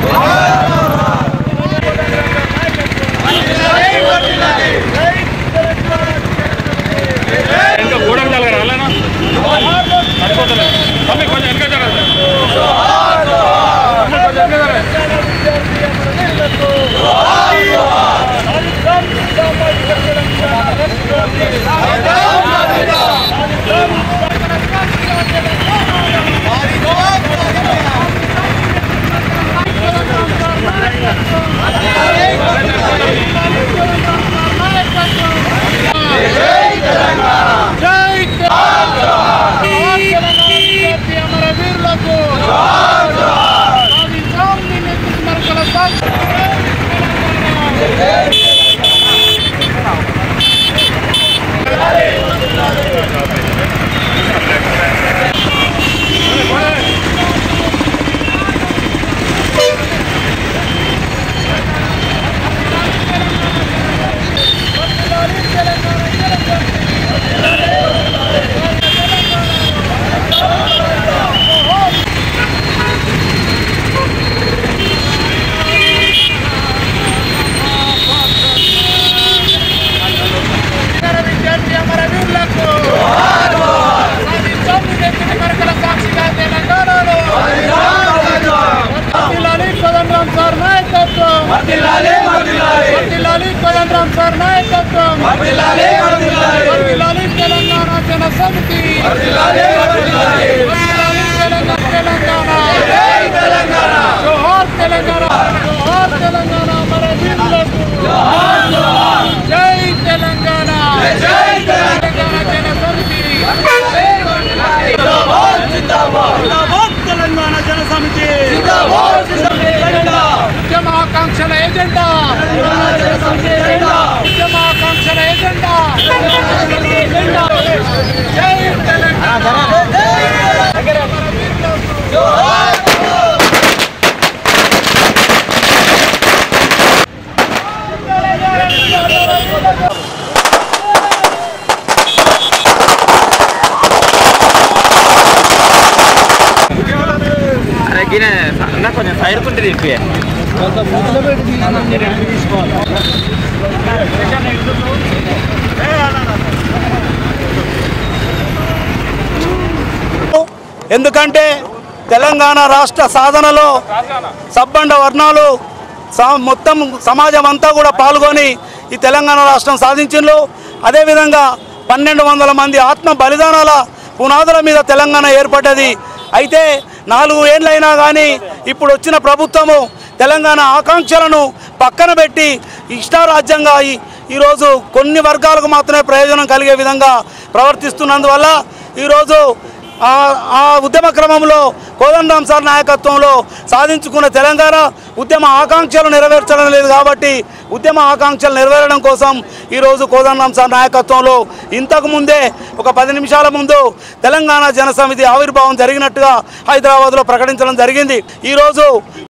ఇంకా గూడెం జరగరా అలానా సరిపోతలే మమ్మీ కొంచెం వెనక జరగదు కొంచెం వెనక జరగదు తెలంగాణ జన సమితి తెలంగాణ జోహార్ తెలంగాణ జోహార్ తెలంగాణ మన వీరులకు జై తెలంగాణ జై తెలంగాణ జన సమితి తెలంగాణ జన సమితి ఉద్యమాకాంక్షల ఎజెండా ఉద్యమాకాంక్షల ఎజెండా జై తెలంగాణ అరే గిన అన్న కొంచెం సైడ్ కుంటే తిప్పి ఎందుకంటే తెలంగాణ రాష్ట్ర సాధనలో సబ్బండ వర్ణాలు సా- మొత్తం సమాజం అంతా కూడా పాల్గొని ఈ తెలంగాణ రాష్ట్రం సాధించిండ్రు అదేవిధంగా పన్నెండు వందల మంది ఆత్మ బలిదానాల పునాదుల మీద తెలంగాణ ఏర్పడ్డది అయితే నాలుగు ఏండ్లైనా కానీ ఇప్పుడు వచ్చిన ప్రభుత్వము తెలంగాణ ఆకాంక్షలను పక్కన పెట్టి ఇష్టారాజ్యంగా ఈ- ఈరోజు కొన్ని వర్గాలకు మాత్రమే ప్రయోజనం కలిగే విధంగా ప్రవర్తిస్తున్నందువల్ల ఈరోజు ఆ ఆ ఉద్యమ క్రమంలో కోదండరాం సార్ నాయకత్వంలో సాధించుకున్న తెలంగాణ ఉద్యమ ఆకాంక్షలు నెరవేర్చడం లేదు కాబట్టి ఉద్యమ ఆకాంక్షలు నెరవేరడం కోసం ఈరోజు కోదండరాం సార్ నాయకత్వంలో ఇంతకు ముందే ఒక పది నిమిషాల ముందు తెలంగాణ జనసమితి ఆవిర్భావం జరిగినట్టుగా హైదరాబాద్లో ప్రకటించడం జరిగింది ఈరోజు